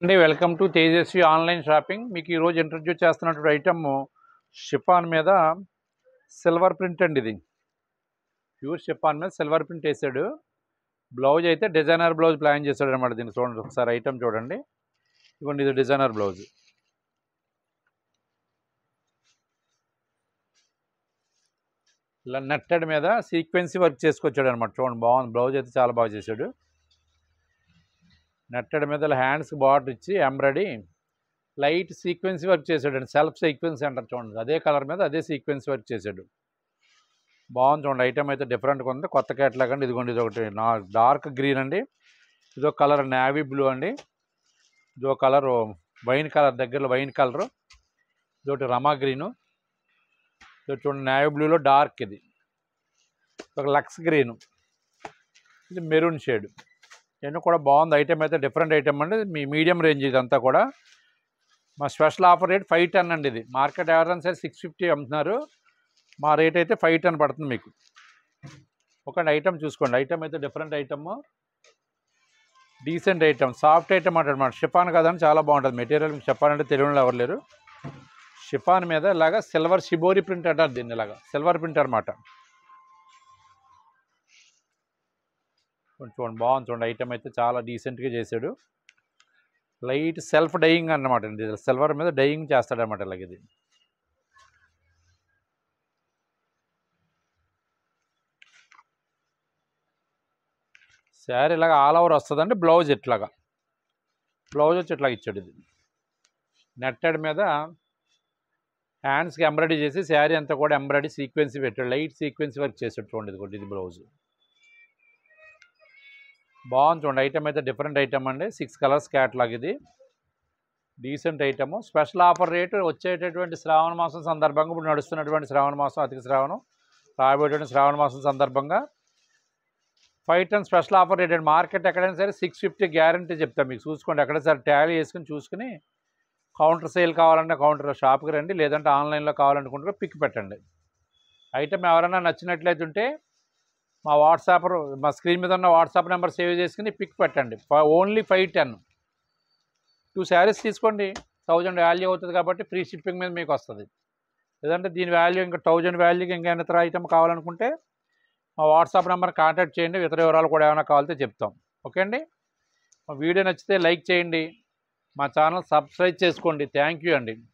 అండి welcome to Tejaswi online shopping మీకు ఈరోజు ఇంట్రడ్యూస్ చేస్తున్నటువంటి ఐటమ్ షిఫాన్ మీద సిల్వర్ ప్రింట్ అండి ఇది ప్యూర్ షిఫాన్ మీద సిల్వర్ ప్రింట్ వేసాడు బ్లౌజ్ అయితే డిజైనర్ బ్లౌజ్ ప్లాన్ చేశాడు అనమాట దీన్ని చూడండి ఒకసారి ఐటమ్ చూడండి ఇవ్వండి ఇది డిజైనర్ బ్లౌజ్ ఇలా నెట్టెడ్ మీద సీక్వెన్సీ వర్క్ చేసుకొచ్చాడు అనమాట చూడండి బాగుంది బ్లౌజ్ అయితే చాలా బాగా చేశాడు నెట్టెడ్ మీద ఇలా హ్యాండ్స్కి బార్డర్ ఇచ్చి ఎంబ్రాయిడరీ లైట్ సీక్వెన్సీ వర్క్ చేశాడు అండి సెల్ఫ్ సీక్వెన్స్ అంటారు చూడండి అదే కలర్ మీద అదే సీక్వెన్స్ వర్క్ చేశాడు బాగుంది చూడండి ఐటమ్ అయితే డిఫరెంట్గా ఉంది కొత్త కేటలాగ్ అండి ఇదిగోండి ఇది ఒకటి నా డార్క్ గ్రీన్ అండి ఇదో కలర్ నేవీ బ్లూ అండి ఇదో కలర్ వైన్ కలర్ దగ్గరలో వైన్ కలరు ఇదొకటి రమా గ్రీను ఇది చూడండి నేవీ బ్లూలో డార్క్ ఇది ఒక లక్స్ గ్రీను ఇది మెరూన్ షేడ్ ఇవన్నీ కూడా బాగుంది ఐటమ్ అయితే డిఫరెంట్ ఐటమ్ అండి మీ మీడియం రేంజ్ ఇదంతా కూడా మా special offer rate five ten అండి ఇది మార్కెట్ ఎవరైనా సరే సిక్స్ ఫిఫ్టీ అమ్ముతున్నారు మా రేట్ అయితే ఫైవ్ టెన్ పడుతుంది మీకు ఒక ఐటమ్ చూసుకోండి ఐటమ్ అయితే different item decent item soft item అంటారు షిఫాన్ కదండి చాలా బాగుంటుంది మెటీరియల్ మీకు చెప్పాలంటే తెలియని ఎవరు లేరు షిఫాన్ మీద ఇలాగా సిల్వర్ షిబోరి ప్రింట్ అంటారు దీన్ని ఇలాగా సిల్వర్ ప్రింట్ అనమాట కొంచెం చూడండి బాగుంది చూడండి ఐటమ్ అయితే చాలా డీసెంట్గా చేశాడు లైట్ సెల్ఫ్ డైయింగ్ అన్నమాట అండి సిల్వర్ మీద డైయింగ్ చేస్తాడనమాట ఇలాగ ఇది శారీ ఇలాగ ఆల్ ఓవర్ వస్తుందండి బ్లౌజ్ ఇట్లాగా బ్లౌజ్ వచ్చి ఇట్లాగ ఇచ్చాడు ఇది నెట్టెడ్ మీద హ్యాండ్స్కి ఎంబ్రాయిడరీ చేసి శారీ అంతా కూడా ఎంబ్రాయిడరీ సీక్వెన్స్ పెట్టాడు లైట్ సీక్వెన్స్ వర్క్ చేసాడు చూడండి ఇది కూడా ఇది బ్లౌజ్ బాగుంది చూడండి ఐటమ్ అయితే డిఫరెంట్ ఐటమ్ అండి సిక్స్ కలర్స్ క్యాట్లాగ్ ఇది decent item special offer rate వచ్చేటటువంటి శ్రావణ మాసం సందర్భంగా ఇప్పుడు నడుస్తున్నటువంటి శ్రావణ మాసం అధిక శ్రావణం రాబోయేటువంటి శ్రావణ మాసం సందర్భంగా five ten special offer rate అండి మార్కెట్ ఎక్కడైనా సరే సిక్స్ ఫిఫ్టీ గ్యారంటీ చెప్తాను మీకు చూసుకోండి ఎక్కడ సరే ట్యాలీ వేసుకుని చూసుకుని కౌంటర్ సేల్ కావాలంటే కౌంటర్ షాప్కి రండి లేదంటే ఆన్లైన్లో కావాలనుకుంటే పిక్ పెట్టండి ఐటమ్ ఎవరైనా నచ్చినట్లయితే ఉంటే మా వాట్సాప్ మా స్క్రీన్ మీద ఉన్న వాట్సాప్ నెంబర్ సేవ్ చేసుకుని పిక్ పెట్టండి only five ten two saris తీసుకోండి థౌజండ్ వాల్యూ అవుతుంది కాబట్టి ఫ్రీ షిప్పింగ్ మీద మీకు వస్తుంది లేదంటే దీని వాల్యూ ఇంకా థౌజండ్ వాల్యూకి ఇంకా ఇతర ఐటమ్ కావాలనుకుంటే మా వాట్సాప్ నెంబర్ కాంటాక్ట్ చేయండి ఇతర వివరాలు కూడా ఏమైనా కావాలితే చెప్తాం ఓకే అండి మా వీడియో నచ్చితే లైక్ చేయండి మా ఛానల్ సబ్స్క్రైబ్ చేసుకోండి థ్యాంక్ యూ అండి